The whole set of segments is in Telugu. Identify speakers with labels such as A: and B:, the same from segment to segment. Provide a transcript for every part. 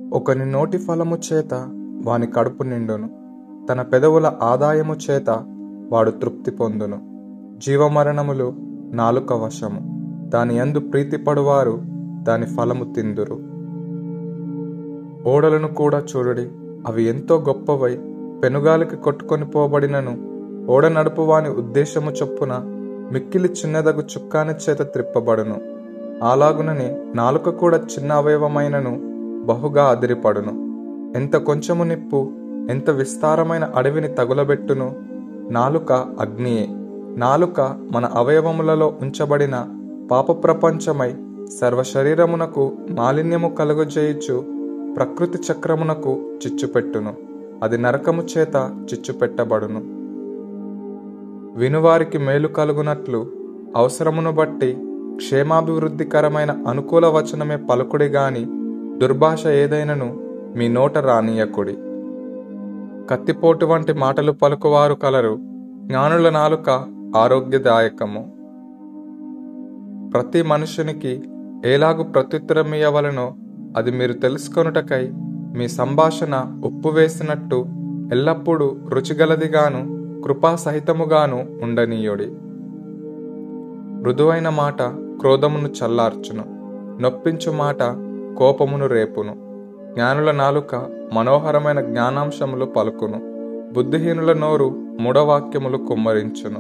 A: ఒకని నోటి ఫలము చేత వాని కడుపు నిండును తన పెదవుల ఆదాయము చేత వాడు తృప్తి పొందును జీవమరణములు నాలుక వశము దాని యందు ప్రీతిపడువారు దాని ఫలము తిందురు ఓడలను కూడా చూడుడి అవి ఎంతో గొప్పవై పెనుగాలికి కొట్టుకొని పోబడినను ఓడ నడుపువాని ఉద్దేశము చొప్పున మిక్కిలి చిన్నదగు చుక్కాని చేత త్రిప్పబడును అలాగునని నాలుక కూడా చిన్న అవయవమైనను బహుగా అదిరిపడును ఎంత కొంచెము నిప్పు ఎంత విస్తారమైన అడవిని తగులబెట్టును నాలుక అగ్నియే నాలుక మన అవయవములలో ఉంచబడిన పాప ప్రపంచమై సర్వ శరీరమునకు మాలిన్యము కలుగజేయుచు ప్రకృతి చక్రమునకు చిచ్చుపెట్టును అది నరకము చేత చిచ్చుపెట్టబడును వినువారికి మేలు కలుగునట్లు అవసరమును బట్టి క్షేమాభివృద్ధికరమైన అనుకూల వచనమే పలుకుడి గాని దుర్భాష ఏదైనను మీ నోట రానియకుడి కత్తిపోటు వంటి మాటలు పలుకువారు కలరు జ్ఞానుల నాలుక ఆరోగ్యదాయకము ప్రతి మనుషునికి ఎలాగు ప్రత్యుత్తరమియ్యవలనో అది మీరు తెలుసుకొనుటకై మీ సంభాషణ ఉప్పు వేసినట్టు ఎల్లప్పుడూ రుచిగలదిగాను కృపాసహితముగాను ఉండనీయుడి మృదువైన మాట క్రోధమును చల్లార్చును నొప్పించు మాట కోపమును రేపును జ్ఞానుల నాలుక మనోహరమైన జ్ఞానాంశములు పలుకును బుద్ధిహీనుల నోరు మూఢవాక్యములు కుమ్మరించును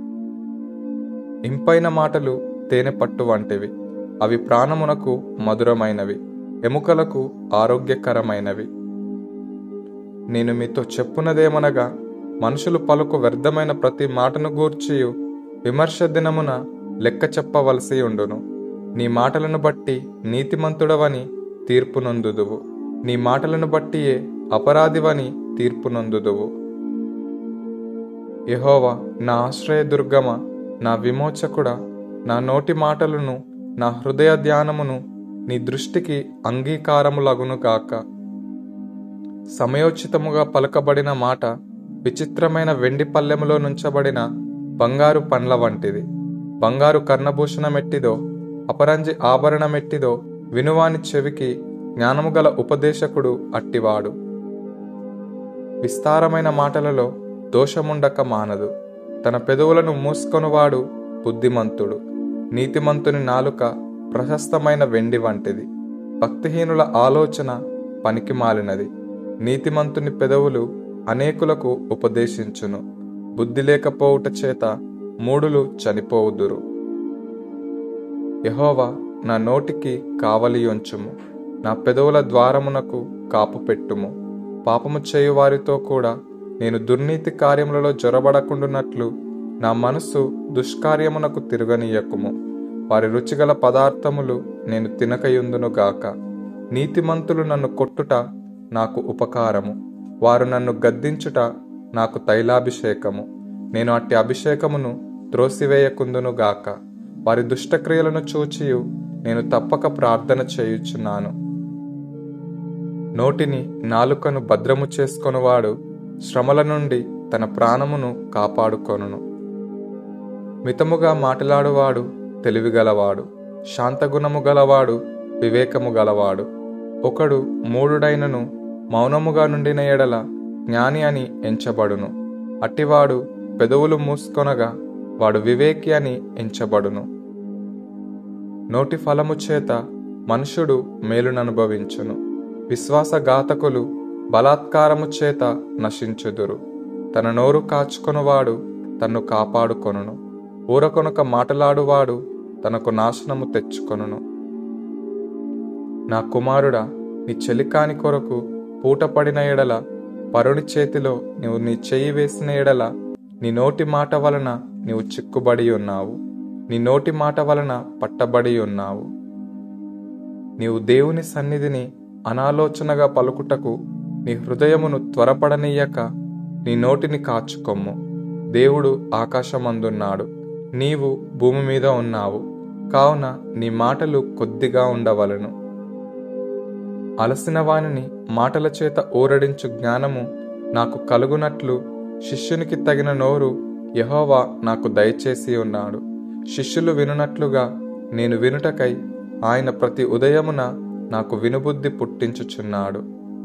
A: ఇంపైన మాటలు తేనె పట్టు వంటివి అవి ప్రాణమునకు మధురమైనవి ఎముకలకు ఆరోగ్యకరమైనవి నేను మీతో చెప్పునదేమనగా మనుషులు పలుకు వ్యర్థమైన ప్రతి మాటను గూర్చియు విమర్శ దినమున లెక్క చెప్పవలసి ఉండును నీ మాటలను బట్టి నీతిమంతుడవని తీర్పునొందుదువు నీ మాటలను బట్టియే అపరాధివని తీర్పునొందుదువు యహోవా నా ఆశ్రయ దుర్గమ నా విమోచకుడ నా నోటి మాటలను నా హృదయ ధ్యానమును నీ దృష్టికి అంగీకారములగును గాక సమయోచితముగా పలకబడిన మాట విచిత్రమైన వెండి పల్లెములో నుంచబడిన బంగారు పండ్ల వంటిది బంగారు కర్ణభూషణమెట్టిదో అపరంజి ఆభరణమెట్టిదో వినువాని చెవికి జ్ఞానము గల ఉపదేశకుడు అట్టివాడు విస్తారమైన మాటలలో దోషముండక మానదు తన పెదవులను మూసుకొనువాడు బుద్ధిమంతుడు నీతిమంతుని నాలుక ప్రశస్తమైన వెండి వంటిది భక్తిహీనుల ఆలోచన పనికిమాలినది నీతిమంతుని పెదవులు అనేకులకు ఉపదేశించును బుద్ధి లేకపోవుట చేత మూడులు చనిపోవుదురు యహోవా నా నోటికి కావలియొంచుము నా పెదవుల ద్వారమునకు కాపు పెట్టుము పాపము చేయు వారితో కూడా నేను దుర్నీతి కార్యములలో జొరబడకుండునట్లు నా మనస్సు దుష్కార్యమునకు తిరగనీయకుము వారి రుచిగల పదార్థములు నేను తినకయుందును గాక నీతిమంతులు నన్ను కొట్టుట నాకు ఉపకారము వారు నన్ను గద్దించుట నాకు తైలాభిషేకము నేను అట్టి అభిషేకమును త్రోసివేయకుందును గాక వారి దుష్టక్రియలను చూచియు నేను తప్పక ప్రార్థన చేయుచున్నాను నోటిని నాలుకను భద్రము చేసుకొనువాడు శ్రమల నుండి తన ప్రాణమును కాపాడుకొనును మితముగా మాట్లాడువాడు తెలివిగలవాడు శాంతగుణము గలవాడు వివేకము గలవాడు ఒకడు మూడుడైనను మౌనముగా నుండిన ఎడల జ్ఞాని అని ఎంచబడును అట్టివాడు పెదవులు మూసుకొనగా వాడు వివేకి అని ఎంచబడును నోటి ఫలము చేత మనుషుడు మేలుననుభవించును విశ్వాసఘాతకులు బలాత్కారము చేత నశించుదురు తన నోరు కాచుకొనువాడు తన్ను కాపాడుకొనును ఊరకొనక మాటలాడువాడు తనకు నాశనము తెచ్చుకొనును నా కుమారుడా నీ చెలికాని కొరకు పూటపడిన ఎడల పరుని చేతిలో నీవు నీ చెయ్యి వేసిన ఎడల నీ నోటి మాట వలన నీవు చిక్కుబడి ఉన్నావు నీ నోటి మాట వలన పట్టబడి ఉన్నావు నీవు దేవుని సన్నిధిని అనాలోచనగా పలుకుటకు నీ హృదయమును త్వరపడనీయక నీ నోటిని కాచుకొమ్ము దేవుడు ఆకాశమందున్నాడు నీవు భూమి మీద ఉన్నావు కావున నీ మాటలు కొద్దిగా ఉండవలను అలసిన వానిని మాటల చేత ఊరడించు జ్ఞానము నాకు కలుగునట్లు శిష్యునికి తగిన నోరు యహోవా నాకు దయచేసి ఉన్నాడు శిష్యులు వినునట్లుగా నేను వినుటకై ఆయన ప్రతి ఉదయమున నాకు వినుబుద్ధి పుట్టించుచున్నాడు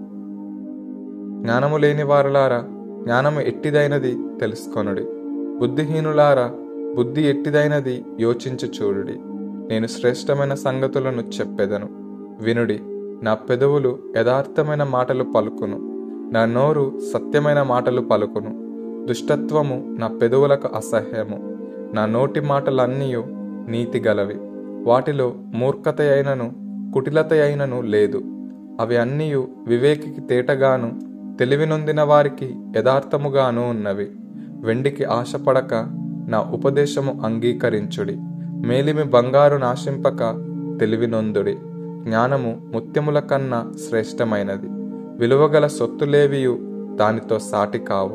A: జ్ఞానము లేని వారులారా జ్ఞానము ఎట్టిదైనది తెలుసుకొనుడి బుద్ధిహీనులారా బుద్ధి ఎట్టిదైనది యోచించి చూడుడి నేను శ్రేష్టమైన సంగతులను చెప్పెదను వినుడి నా పెదవులు యథార్థమైన మాటలు పలుకును నా నోరు సత్యమైన మాటలు పలుకును దుష్టత్వము నా పెదవులకు అసహ్యము నా నోటి మాటలన్నీ నీతి గలవి వాటిలో మూర్ఖత అయినను కుటిలత అయినను లేదు అవి అన్నీ వివేకికి తేటగాను తెలివి నొందిన వారికి యథార్థముగాను ఉన్నవి వెండికి ఆశపడక నా ఉపదేశము అంగీకరించుడి మేలిమి బంగారు నాశింపక తెలివి నొందుడి జ్ఞానము ముత్యముల కన్నా శ్రేష్టమైనది విలువగల సొత్తులేవియు దానితో సాటి కావు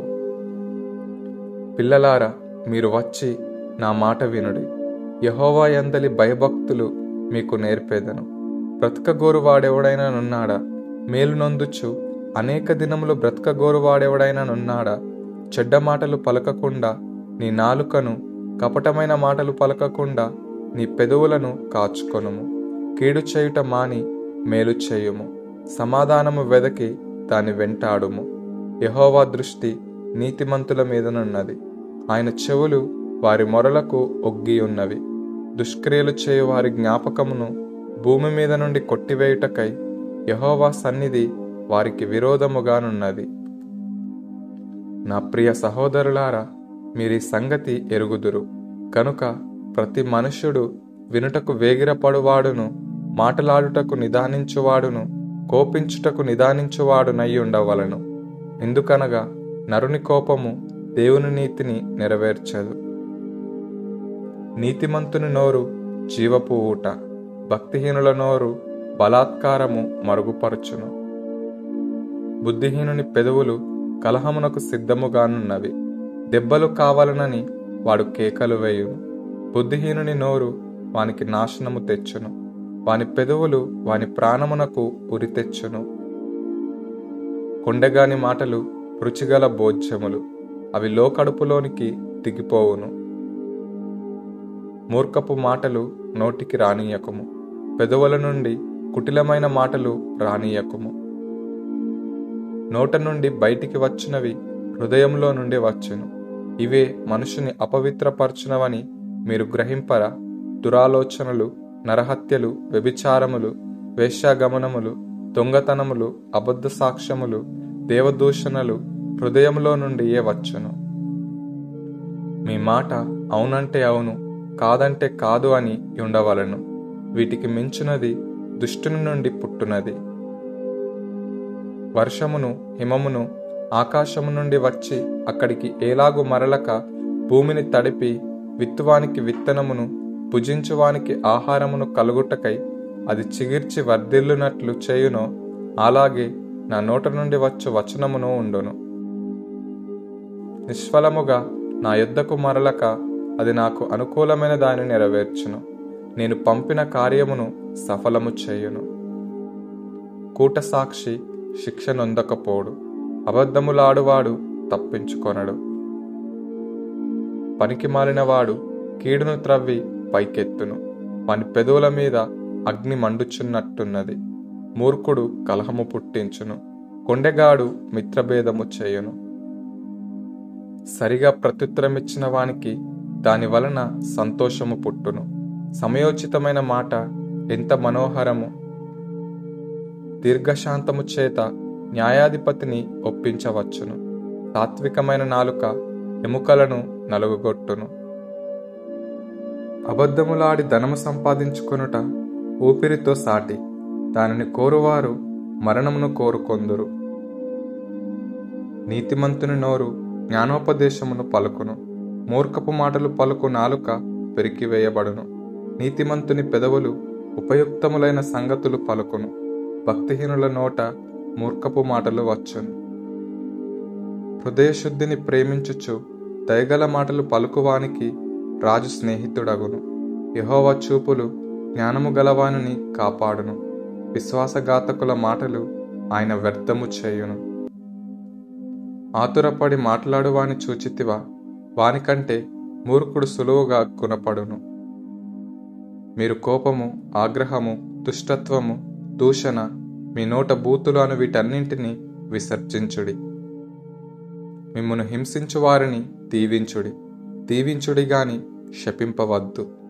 A: పిల్లలారా మీరు వచ్చి నా మాట వినుడి యహోవా ఎందలి భయభక్తులు మీకు నేర్పేదను బ్రతకగోరు వాడెవడైనా నున్నాడా మేలు నొందుచు అనేక దినములు బ్రతకగోరు వాడెవడైనా నున్నాడా చెడ్డ మాటలు పలకకుండా నీ నాలుకను కపటమైన మాటలు పలకకుండా నీ పెదవులను కాచుకొనుము కీడు చేయుట మాని మేలు చేయుము సమాధానము వెదకి దాని వెంటాడుము యహోవా దృష్టి నీతిమంతుల మీదనున్నది ఆయన చెవులు వారి మొరలకు ఒగ్గి ఉన్నవి దుష్క్రియలు చేయు వారి జ్ఞాపకమును భూమి మీద నుండి కొట్టివేయుటకై యహోవా సన్నిధి వారికి విరోధముగానున్నది నా ప్రియ సహోదరులారా మీరీ సంగతి ఎరుగుదురు కనుక ప్రతి మనుష్యుడు వినుటకు వేగిరపడువాడును మాటలాడుటకు నిదానించువాడును కోపించుటకు నిదానించువాడునై ఉండవలను ఎందుకనగా నరుని కోపము దేవుని నీతిని నెరవేర్చదు నీతిమంతుని నోరు జీవపు ఊట భక్తిహీనుల నోరు బలాత్కారము మరుగుపరచును బుద్ధిహీనుని పెదవులు కలహమునకు సిద్ధముగానున్నవి దెబ్బలు కావాలనని వాడు కేకలు వేయును బుద్ధిహీనుని నోరు వానికి నాశనము తెచ్చును వాని పెదవులు వాని ప్రాణమునకు ఉరి తెచ్చును కొండగాని మాటలు రుచిగల భోజ్యములు అవి లోకడుపులోనికి దిగిపోవును మూర్ఖపు మాటలు నోటికి రానియకుము పెదవుల నుండి కుటిలమైన మాటలు రానియకుము నోట నుండి బయటికి వచ్చినవి హృదయంలో నుండి వచ్చును ఇవే మనుషుని అపవిత్రపరచునవని మీరు గ్రహింపరా దురాలోచనలు నరహత్యలు వ్యభిచారములు వేశ్యాగమనములు దొంగతనములు అబద్ధ సాక్ష్యములు దేవదూషణలు హృదయంలో నుండియే వచ్చును మీ మాట అవునంటే అవును కాదంటే కాదు అని ఉండవలను వీటికి మించునది దుష్టుని నుండి పుట్టునది వర్షమును హిమమును ఆకాశము నుండి వచ్చి అక్కడికి ఏలాగు మరలక భూమిని తడిపి విత్తువానికి విత్తనమును భుజించువానికి ఆహారమును కలుగుటకై అది చిగిర్చి వర్ధిల్లునట్లు చేయునో అలాగే నా నోట నుండి వచ్చు వచనమును ఉండును నిష్ఫలముగా నా యుద్ధకు మరలక అది నాకు అనుకూలమైన దాన్ని నెరవేర్చును నేను పంపిన కార్యమును సఫలము చేయును కూట సాక్షి శిక్ష నొందకపోడు అబద్ధములాడువాడు తప్పించుకొనడు పనికి మాలినవాడు కీడును త్రవ్వి పైకెత్తును వాని పెదవుల మీద అగ్ని మండుచున్నట్టున్నది మూర్ఖుడు కలహము పుట్టించును కొండెగాడు మిత్రభేదము చేయును సరిగా ప్రత్యుత్తరమిచ్చిన వానికి దాని వలన సంతోషము పుట్టును సమయోచితమైన మాట ఎంత మనోహరము దీర్ఘశాంతము చేత న్యాయాధిపతిని ఒప్పించవచ్చును సాత్వికమైన నాలుక ఎముకలను నలుగుగొట్టును అబద్ధములాడి ధనము సంపాదించుకొనుట ఊపిరితో సాటి దానిని కోరువారు మరణమును కోరుకొందురు నీతిమంతుని నోరు జ్ఞానోపదేశమును పలుకును మూర్ఖపు మాటలు పలుకు నాలుక పెరికివేయబడును నీతిమంతుని పెదవులు ఉపయుక్తములైన సంగతులు పలుకును భక్తిహీనుల నోట మూర్ఖపు మాటలు వచ్చును హృదయశుద్ధిని ప్రేమించుచు దయగల మాటలు పలుకువానికి రాజు స్నేహితుడగును యహోవ చూపులు జ్ఞానము గలవానిని కాపాడును విశ్వాసఘాతకుల మాటలు ఆయన వ్యర్థము చేయును ఆతురపడి మాట్లాడువాని చూచితివా వానికంటే మూర్ఖుడు సులువుగా గుణపడును మీరు కోపము ఆగ్రహము దుష్టత్వము దూషణ మీ నోట బూతులు అను వీటన్నింటినీ విసర్జించుడి మిమ్మను హింసించు వారిని దీవించుడి దీవించుడి గాని శపింపవద్దు